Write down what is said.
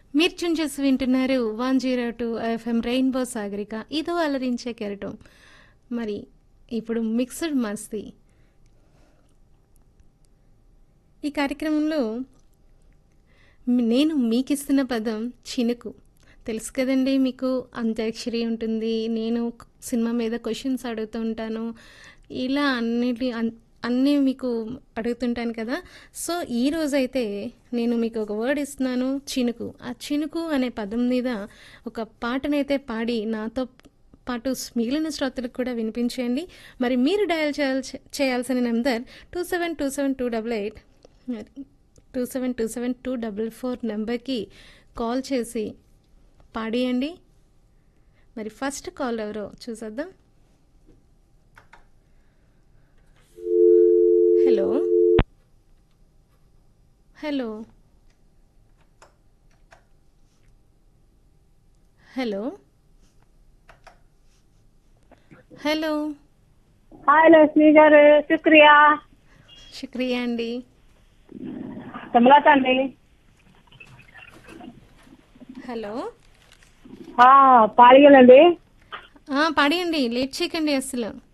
మీరు ట్యూన్ చేసి వింటున్నారు one zero two FM rainbow Sagarika ఇదో అలరించే కెరటం మరి ఇప్పుడు మిక్స్డ్ మస్తీ ఈ కార్యక్రమంలో నేను మీకు ఇస్తున్న పదం చినుకు తెలుసు కదండి మీకు అంత్యాక్షరి ఉంటుంది నేను సినిమా మీద క్వశ్చన్స్ అడుగుతూ ఉంటాను ఇలా అన్నిటి అన్- అన్నీ మీకు అడుగుతుంటాను కదా సో ఈ రోజైతే నేను మీకు ఒక వర్డ్ ఇస్తున్నాను చినుకు ఆ చినుకు అనే పదం మీద ఒక పాటనైతే పాడి నాతో పాటు మిగిలిన శ్రోతలకు కూడా వినిపించండి మరి మీరు డయల్ చేయాల్సి చేయాల్సిన number two seven two seven two double eight two seven two seven two double four నెంబర్కి కాల్ చేసి పాడేయండి మరి ఫస్ట్ కాల్ ఎవరో చూసేద్దాం hello hello hello hello hi Lakshmi garu శుక్రియా శుక్రియా అండి కమలాత అండి హలో పాడిగలండి ఆ, పాడేయండి లేట్ చేయకండి అసలు